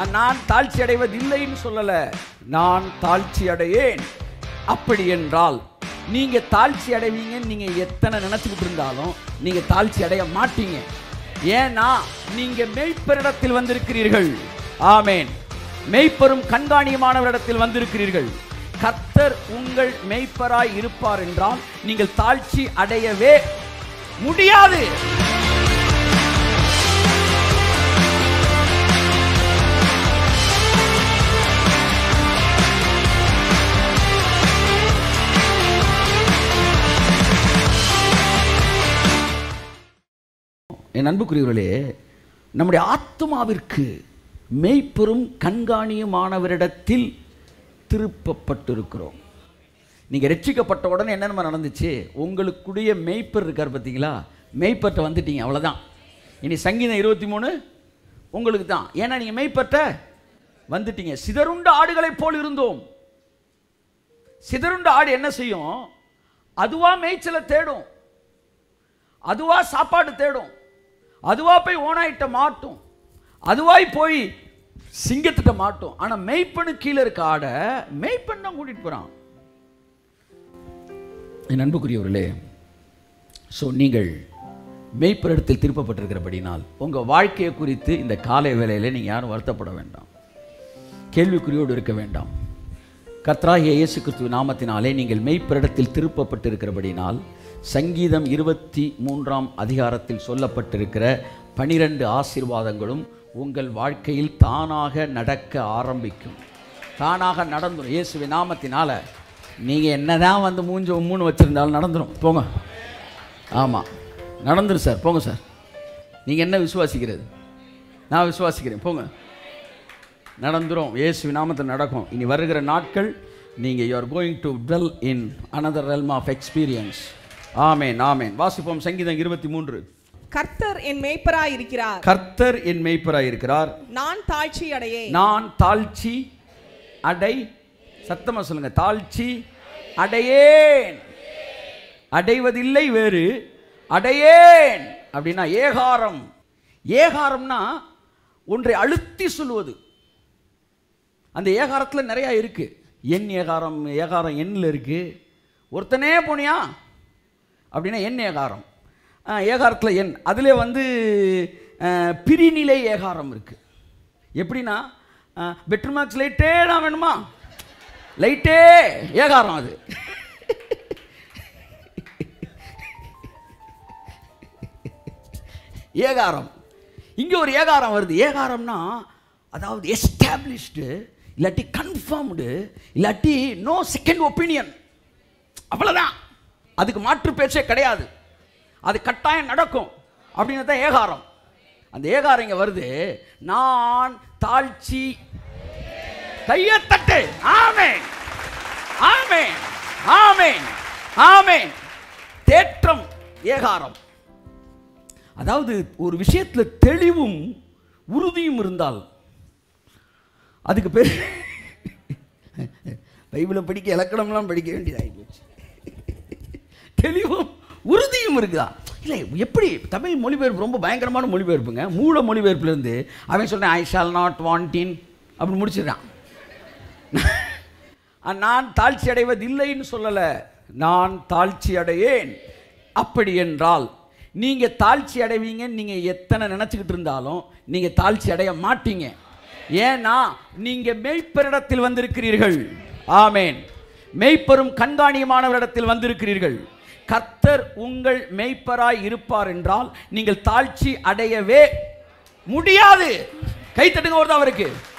நான் தாழ்ச்சி அடைவதில்லைன்னு சொல்லல நான் தாழ்ச்சி அடையேன் அப்படி என்றால் நீங்க தாழ்ச்சி அடைவீங்கன்னு நீங்க எத்தனை நினைச்சுக்கிட்டு இருந்தாலும் நீங்க தாழ்ச்சி அடைய மாட்டீங்க ஏன்னா நீங்க மெய்ப்பரிடத்தில் வந்திருக்கிறீர்கள் ஆமேன் மெய்ப்பெரும் கண்காணியமானவரிடத்தில் வந்திருக்கிறீர்கள் கர்த்தர் உங்கள் மெய்ப்பராய் இருப்பார் என்றால் நீங்கள் தாழ்ச்சி அடையவே முடியாது என் அன்புக்குரியவர்களே நம்முடைய ஆத்மாவிற்கு மெய்ப்பெரும் கண்காணியுமானவரிடத்தில் திருப்பப்பட்டிருக்கிறோம் நீங்கள் ரட்சிக்கப்பட்ட உடனே என்னென்ன நடந்துச்சு உங்களுக்குடைய மெய்ப்பர் இருக்கார் பார்த்தீங்களா மெய்ப்பர்ட்ட வந்துட்டீங்க அவ்வளோதான் இனி சங்கீதம் இருபத்தி மூணு உங்களுக்கு தான் ஏன்னா நீங்கள் மெய்ப்பர்ட்ட வந்துட்டீங்க சிதறுண்ட ஆடுகளைப் போல் இருந்தோம் சிதறுண்ட ஆடு என்ன செய்யும் அதுவா மேய்ச்சலை தேடும் அதுவா சாப்பாடு தேடும் அதுவா போய் ஓனாயிட்ட மாட்டும் அதுவாய் போய் சிங்கத்திட்ட மாட்டும் ஆனா மெய்ப்பனு கீழே இருக்க ஆடை மெய்ப்பன் தான் கூட்டிட்டு போறான் என் அன்புக்குரியவர்களே ஸோ நீங்கள் மெய்ப்பரிடத்தில் திருப்பப்பட்டிருக்கிறபடினால் உங்க வாழ்க்கையை குறித்து இந்த காலை வேளையில நீங்க யாரும் வருத்தப்பட வேண்டாம் கேள்விக்குறியோடு இருக்க வேண்டாம் கர்த்தராகிய இயேசு கிறிஸ்துவ நாமத்தினாலே நீங்கள் மெய்ப்பரிடத்தில் திருப்பப்பட்டிருக்கிறபடினால் சங்கீதம் இருபத்தி மூன்றாம் அதிகாரத்தில் சொல்லப்பட்டிருக்கிற பனிரெண்டு ஆசீர்வாதங்களும் உங்கள் வாழ்க்கையில் தானாக நடக்க ஆரம்பிக்கும் தானாக நடந்துடும் இயேசுவின் நாமத்தினால நீங்கள் என்னதான் வந்து மூஞ்ச மூணு வச்சிருந்தாலும் நடந்துடும் போங்க ஆமாம் நடந்துடும் சார் போங்க சார் நீங்கள் என்ன விசுவாசிக்கிறது நான் விசுவாசிக்கிறேன் போங்க நடந்துரும் இயேசு நாமத்தில் நடக்கும் இனி வருகிற நாட்கள் நீங்கள் you are going to dwell in another realm of experience ஆமேன் ஆமேன் வாசிப்போம் சங்கீதம் இருபத்தி மூன்று கர்த்தர் என் மேய்ப்பராய் இருக்கிறார் கர்த்தர் என் மெய்ப்பராய் இருக்கிறார் நான் தாழ்ச்சி அடையேன் நான் தாழ்ச்சி அடை சத்தமா சொல்லுங்க தாழ்ச்சி அடையேன் அடைவதில்லை வேறு அடையேன் அப்படின்னா ஏகாரம் ஏகாரம்னா ஒன்றை அழுத்தி சொல்லுவது அந்த ஏகாரத்தில் நிறையா இருக்கு எண் ஏகாரம் ஏகாரம் எண்ணில் இருக்கு ஒருத்தனே போனியா அப்படின்னா எண் ஏகாரம் ஆ, ஏகாரத்தில் எண் அதிலே வந்து ஆ, பிரிநிலை ஏகாரம் இருக்கு எப்படின்னா பெட்ரூமாக்ஸ் லைட்டே தான் வேணுமா லைட்டே ஏகாரம் அது ஏகாரம் இங்கே ஒரு ஏகாரம் வருது ஏகாரம்னா அதாவது எஸ்டாப்ளிஷ்டு இல்லாட்டி கன்ஃபார்ம்டு இல்லாட்டி நோ செகண்ட் ஒப்பீனியன் அவ்வளோதான் அதுக்கு மாற்று பேச்சே கிடையாது அது கட்டாயம் நடக்கும் அப்படின்னு தான் ஏகாரம் அந்த ஏகாரம் இங்கே வருது நான் தாழ்ச்சி கையை தட்டு ஆமென் ஆமென் ஆமென் ஆமென் தேற்றம் ஏகாரம் அதாவது ஒரு விஷயத்துல தெளிவும் உறுதியும் இருந்தால் அதுக்கு பேர் பைபிளை படிக்க இலக்கணம்லாம் படிக்க வேண்டியதாகி போச்சு தெளிவும் உறுதியும் இருக்குதா இல்லை எப்படி தமிழ் மொழிபெயர்ப்பு ரொம்ப பயங்கரமான மொழிபெயர்ப்புங்க மூல மொழிபெயர்ப்புலேருந்து அவன் சொல்கிறேன் ஐ ஷால் நாட் வாண்டின் அப்படின்னு முடிச்சிடுறான் நான் தாழ்ச்சி அடைவதில்லைன்னு சொல்லலை நான் தாழ்ச்சி அடையேன் அப்படி என்றால் நீங்கள் தாழ்ச்சி அடைவீங்கன்னு நீங்கள் எத்தனை நினச்சிக்கிட்டு இருந்தாலும் நீங்கள் தாழ்ச்சி அடைய மாட்டீங்க ஏன்னா நீங்கள் மெய்ப்பரிடத்தில் வந்திருக்கிறீர்கள் ஆமேன் மெய்ப்பெரும் கண்காணியமானவரிடத்தில் வந்திருக்கிறீர்கள் கர்த்தர் உங்கள் மெய்ப்பராய் இருப்பார் என்றால் நீங்கள் தாழ்ச்சி அடையவே முடியாது கை தட்டுங்க ஒரு அவருக்கு